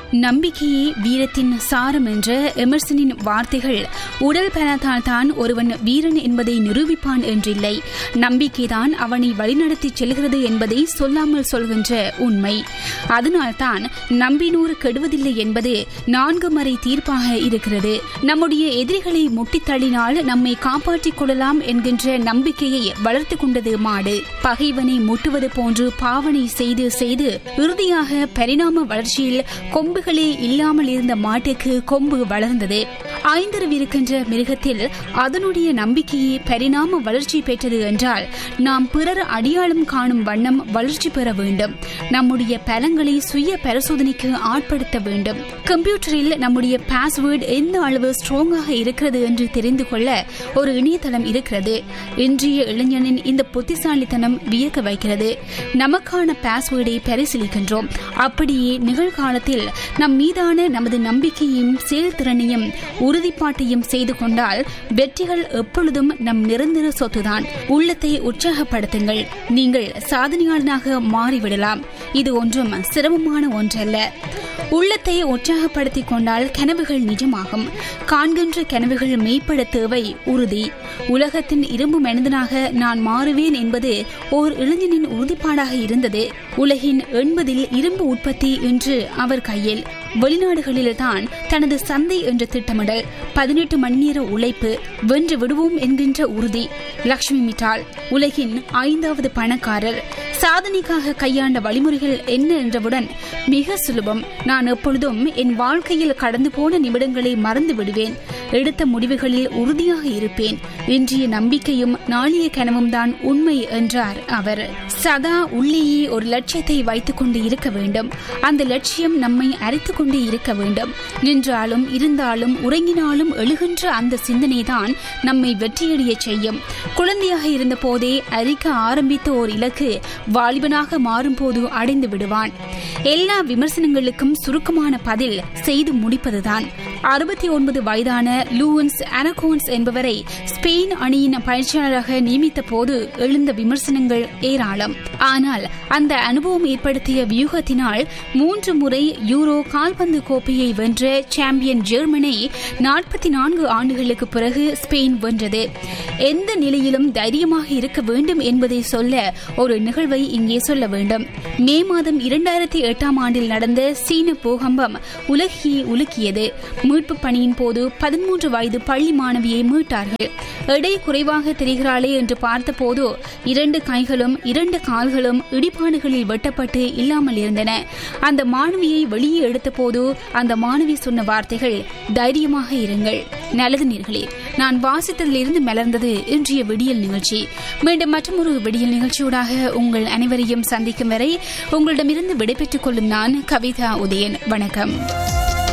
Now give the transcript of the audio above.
நம்பிக்கையே வீரத்தின் சாரம் என்ற எமர்சனின் வார்த்தைகள் உடல் பலத்தால் தான் ஒருவன் வீரன் என்பதை நிரூபிப்பான் என்றில்லை நம்பிக்கைதான் அவனை வழிநடத்திச் செல்கிறது என்பதை சொல்லாமல் சொல்கின்ற உண்மை அதனால்தான் நம்பினூர் கெடுவதில்லை என்பது நான்கு மறை தீர்ப்பாக இருக்கிறது நம்முடைய எதிரிகளை முட்டித் தள்ளினால் நம்மை காப்பாற்றிக் கொள்ளலாம் என்கின்ற நம்பிக்கையை வளர்த்துக் கொண்டது மாடு பகைவனை முட்டுவது போன்று பாவனை செய்து செய்து இறுதியாக பரிணாம வளர்ச்சியில் கொம்புகளே இல்லாமல் இருந்த மாட்டுக்கு கொம்பு வளர்ந்தது ஐந்தரவிருக்கின்ற மிருகத்தில் அதனுடைய நம்பிக்கையே பரிணாம வளர்ச்சி பெற்றது என்றால் நாம் பிறர் அடியாளம் காணும் வண்ணம் வளர்ச்சி பெற வேண்டும் நம்முடைய பலங்களை சுய பரிசோதனைக்கு ஆட்படுத்த வேண்டும் கம்ப்யூட்டரில் நம்முடைய பாஸ்வேர்டு எந்த அளவு ஸ்ட்ராங்காக இருக்கிறது என்று தெரிந்து கொள்ள ஒரு இணையதளம் இருக்கிறது இன்றைய இளைஞனின் இந்த புத்திசாலித்தனம் வியக்க வைக்கிறது நமக்கான பாஸ்வேர்டை பரிசீலிக்கின்றோம் அப்படியே நிகழ்காலத்தில் நம் மீதான நமது நம்பிக்கையும் செயல்திறனையும் உறுதிப்பாட்டையும் செய்து கொண்டால் வெற்றிகள் எப்பொழுதும் நம் நிரந்தர சொத்துதான் உள்ளத்தை உற்சாகப்படுத்துங்கள் நீங்கள் சாதனையாளனாக மாறிவிடலாம் இது ஒன்றும் சிரமமான ஒன்றல்ல உள்ளத்தை உற்சாகப்படுத்திக் கொண்டால் கனவுகள் நிஜமாகும் காண்கின்ற கனவுகள் மெய்ப்பட தேவை உறுதி உலகத்தின் இரும்பு மனிதனாக நான் மாறுவேன் என்பது ஓர் இளைஞனின் உறுதிப்பாடாக இருந்தது உலகின் எண்பதில் இரும்பு உற்பத்தி இன்று அவர் கையில் வெளிநாடுகளில்தான் தனது சந்தை என்ற திட்டமிடல் பதினெட்டு மணி நேர உழைப்பு வென்று விடுவோம் என்கின்ற உறுதி லக்ஷ்மி மிட்டால் உலகின் ஐந்தாவது பணக்காரர் சாதனைக்காக கையாண்ட வழிமுறைகள் என்ன என்றவுடன் மிக சுலபம் நான் எப்பொழுதும் என் வாழ்க்கையில் கடந்து போன நிமிடங்களை மறந்து விடுவேன் எடுத்த முடிவுகளில் உறுதியாக இருப்பேன் இன்றைய நம்பிக்கையும் நாளைய கனவும் தான் உண்மை என்றார் அவர் சதா உள்ளேயே ஒரு லட்சியத்தை வைத்துக் கொண்டு இருக்க வேண்டும் அந்த லட்சியம் நம்மை அரைத்துக் கொண்டே இருக்க வேண்டும் நின்றாலும் இருந்தாலும் உறங்கினாலும் எழுகின்ற அந்த சிந்தனைதான் நம்மை வெற்றியடைய செய்யும் குழந்தையாக இருந்த போதே அரிக்க ஆரம்பித்த ஓர் இலக்கு வாலிபனாக மாறும்போது அடைந்து விடுவான் எல்லா விமர்சனங்களுக்கும் சுருக்கமான பதில் செய்து முடிப்பதுதான் அறுபத்தி ஒன்பது வயதான லூவன்ஸ் அனகோன்ஸ் என்பவரை ஸ்பெயின் அணியின் பயிற்சியாளராக நியமித்த போது எழுந்த விமர்சனங்கள் ஏராளம் ஆனால் அந்த அனுபவம் ஏற்படுத்திய வியூகத்தினால் மூன்று முறை யூரோ கால்பந்து கோப்பையை வென்ற சாம்பியன் ஜெர்மனை நாற்பத்தி நான்கு ஆண்டுகளுக்கு பிறகு ஸ்பெயின் வென்றது எந்த நிலையிலும் தைரியமாக இருக்க வேண்டும் என்பதை சொல்ல ஒரு நிகழ்வை இங்கே சொல்ல வேண்டும் மே மாதம் இரண்டாயிரத்தி எட்டாம் ஆண்டில் நடந்த சீன பூகம்பம் உலகையே உலுக்கியது மீட்பு பணியின் போது பதிமூன்று வயது பள்ளி மாணவியை மீட்டார்கள் எடை குறைவாக தெரிகிறாளே என்று பார்த்தபோது இரண்டு கைகளும் இரண்டு கால்களும் இடிபாடுகளில் வெட்டப்பட்டு இல்லாமல் இருந்தன அந்த மாணவியை வெளியே எடுத்தபோது அந்த மாணவி சொன்ன வார்த்தைகள் தைரியமாக இருங்கள் நல்லது நீர்களே நான் வாசித்ததிலிருந்து மலர்ந்தது இன்றைய விடியல் நிகழ்ச்சி மீண்டும் மற்றொரு விடியல் நிகழ்ச்சியூடாக உங்கள் அனைவரையும் சந்திக்கும் வரை உங்களிடமிருந்து விடைபெற்றுக் கொள்ளும் நான் கவிதா உதயன் வணக்கம்